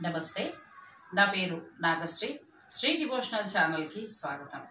నమస్తే నా పేరు నాగశ్రీ శ్రీ డివోషనల్ ఛానల్కి స్వాగతం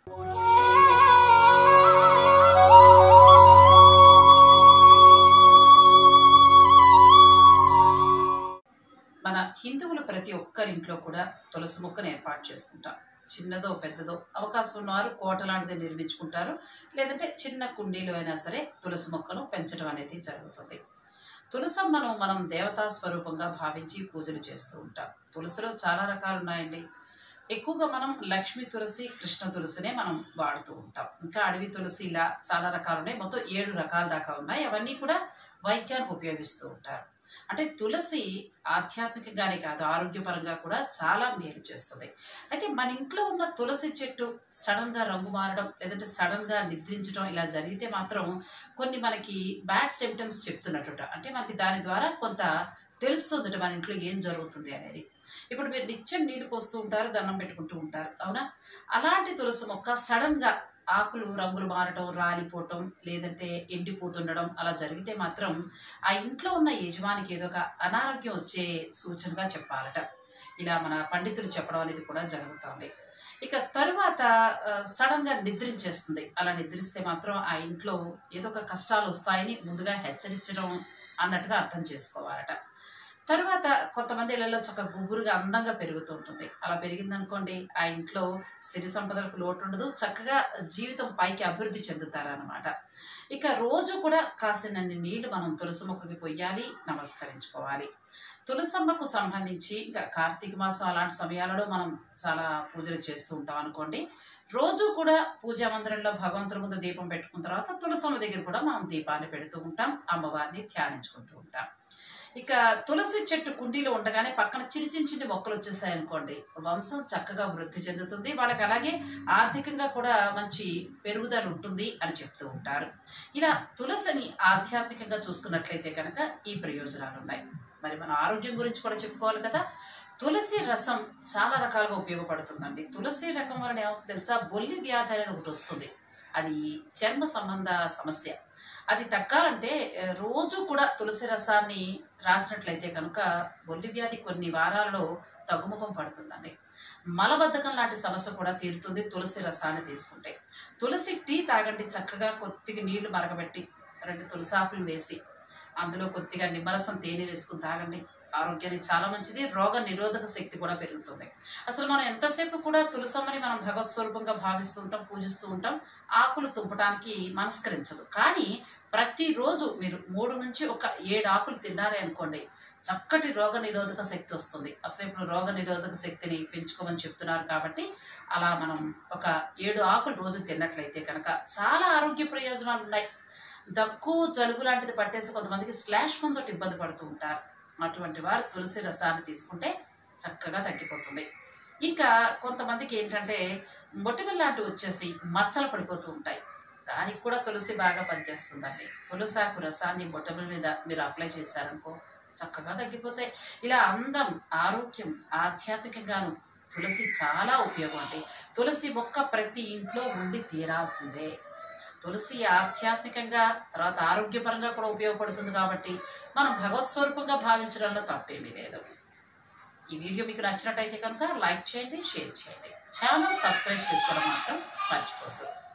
మన హిందువులు ప్రతి ఒక్కరింట్లో కూడా తులసి మొక్కను ఏర్పాటు చేసుకుంటాం చిన్నదో పెద్దదో అవకాశం ఉన్నవారు కోట లాంటిది నిర్మించుకుంటారు లేదంటే చిన్న కుండీలు అయినా సరే తులసి మొక్కను పెంచడం అనేది జరుగుతుంది తులసమ్మను మనం దేవతా స్వరూపంగా భావించి పూజలు చేస్తూ ఉంటాం తులసిలో చాలా రకాలు ఉన్నాయండి ఎక్కువగా మనం లక్ష్మీ తులసి కృష్ణ తులసినే మనం వాడుతూ ఉంటాం ఇంకా అడవి తులసి ఇలా చాలా రకాలు ఉన్నాయి మొత్తం ఏడు రకాల దాకా ఉన్నాయి అవన్నీ కూడా వైద్యానికి ఉపయోగిస్తూ ఉంటారు అంటే తులసి ఆధ్యాత్మికంగానే కాదు ఆరోగ్యపరంగా కూడా చాలా మేలు చేస్తుంది అయితే మన ఇంట్లో ఉన్న తులసి చెట్టు సడన్గా రంగు మారడం లేదంటే సడన్గా నిద్రించడం ఇలా జరిగితే మాత్రం కొన్ని మనకి బ్యాడ్ సిమ్టమ్స్ చెప్తున్నట్టుట అంటే మనకి దాని ద్వారా కొంత తెలుస్తుందట మన ఇంట్లో ఏం జరుగుతుంది అనేది ఇప్పుడు మీరు నిత్యం నీళ్లు పోస్తూ ఉంటారు దండం పెట్టుకుంటూ ఉంటారు అవునా అలాంటి తులసి మొక్క సడన్గా ఆకులు రంగులు మారటం రాలిపోవటం లేదంటే ఎండిపోతుండడం అలా జరిగితే మాత్రం ఆ ఇంట్లో ఉన్న యజమానికి ఏదో ఒక అనారోగ్యం వచ్చే సూచనగా చెప్పాలట ఇలా మన పండితులు చెప్పడం అనేది కూడా జరుగుతుంది ఇక తరువాత సడన్ గా నిద్రించేస్తుంది అలా నిద్రిస్తే మాత్రం ఆ ఇంట్లో ఏదో ఒక కష్టాలు వస్తాయని ముందుగా హెచ్చరించడం అన్నట్టుగా అర్థం చేసుకోవాలట తర్వాత కొంతమంది ఇళ్లలో చక్కగా గుబురుగా అందంగా పెరుగుతూ ఉంటుంది అలా పెరిగిందనుకోండి ఆ ఇంట్లో సిరి సంపదలకు లోటు ఉండదు చక్కగా జీవితం పైకి అభివృద్ధి చెందుతారనమాట ఇక రోజు కూడా కాసినన్ని నీళ్లు మనం తులసి మొక్కకి పొయ్యాలి నమస్కరించుకోవాలి తులసమ్మకు సంబంధించి ఇంకా కార్తీక మాసం అలాంటి సమయాలలో మనం చాలా పూజలు చేస్తూ ఉంటాం అనుకోండి రోజు కూడా పూజా మందిరంలో భగవంతుడి ముందు దీపం పెట్టుకున్న తర్వాత తులసమ్మ దగ్గర కూడా మనం దీపాన్ని పెడుతూ ఉంటాం అమ్మవారిని ధ్యానించుకుంటూ ఉంటాం ఇక తులసి చెట్టు కుండీలో ఉండగానే పక్కన చిన్న చిన్న చిన్న మొక్కలు వచ్చేసాయి అనుకోండి వంశం చక్కగా వృద్ధి చెందుతుంది వాళ్ళకి అలాగే ఆర్థికంగా కూడా మంచి పెరుగుదల ఉంటుంది అని చెప్తూ ఉంటారు ఇలా తులసిని ఆధ్యాత్మికంగా చూసుకున్నట్లయితే కనుక ఈ ప్రయోజనాలు ఉన్నాయి మరి మన ఆరోగ్యం గురించి కూడా చెప్పుకోవాలి కదా తులసి రసం చాలా రకాలుగా ఉపయోగపడుతుందండి తులసి రకం వలన ఏమవుతుంది తెలుసా బొల్లి వ్యాధి అనేది ఒకటి వస్తుంది అది చర్మ సంబంధ సమస్య అది తగ్గాలంటే రోజు కూడా తులసి రసాన్ని రాసినట్లయితే కనుక బొల్లి వ్యాధి కొన్ని వారాల్లో తగ్గుముఖం పడుతుందండి మలబద్ధకం లాంటి సమస్య కూడా తీరుతుంది తులసి రసాన్ని తీసుకుంటే తులసి టీ తాగండి చక్కగా కొద్దిగా నీళ్లు మరగబెట్టి రెండు తులసాకులు వేసి అందులో కొద్దిగా నిమ్మరసం తేనె వేసుకుని తాగండి ఆరోగ్యానికి చాలా మంచిది రోగ నిరోధక శక్తి కూడా పెరుగుతుంది అసలు మనం ఎంతసేపు కూడా తులసమ్మని మనం భగవత్ స్వరూపంగా భావిస్తూ ఉంటాం పూజిస్తూ ఉంటాం ఆకులు తుంపడానికి మనస్కరించదు కానీ ప్రతిరోజు మీరు మూడు నుంచి ఒక ఏడు ఆకులు తిన్నారే అనుకోండి చక్కటి రోగ నిరోధక శక్తి వస్తుంది అసలు ఇప్పుడు రోగ నిరోధక శక్తిని పెంచుకోమని చెప్తున్నారు కాబట్టి అలా మనం ఒక ఏడు ఆకులు రోజు తిన్నట్లయితే కనుక చాలా ఆరోగ్య ప్రయోజనాలు ఉన్నాయి దగ్గు జలుబు లాంటిది పట్టేసి కొంతమందికి స్లాష్ మందు ఇబ్బంది పడుతూ ఉంటారు అటువంటి వారు తులసి రసాన్ని తీసుకుంటే చక్కగా తగ్గిపోతుంది ఇక కొంతమందికి ఏంటంటే మొటిమల్ లాంటివి వచ్చేసి మచ్చలు పడిపోతూ ఉంటాయి దానికి కూడా తులసి బాగా పనిచేస్తుందండి తులసాకు రసాన్ని బొట్టబుల మీద మీరు అప్లై చేశారనుకో చక్కగా తగ్గిపోతాయి ఇలా అందం ఆరోగ్యం ఆధ్యాత్మికంగాను తులసి చాలా ఉపయోగం అండి తులసి మొక్క ప్రతి ఇంట్లో ఉండి తీరాల్సిందే తులసి ఆధ్యాత్మికంగా తర్వాత ఆరోగ్యపరంగా కూడా ఉపయోగపడుతుంది కాబట్టి మనం భగవత్ స్వరూపంగా భావించడంలో తప్పేమీ లేదు ఈ వీడియో మీకు నచ్చినట్టయితే కనుక లైక్ చేయండి షేర్ చేయండి ఛానల్ సబ్స్క్రైబ్ చేసుకోవడం మాత్రం మర్చిపోతుంది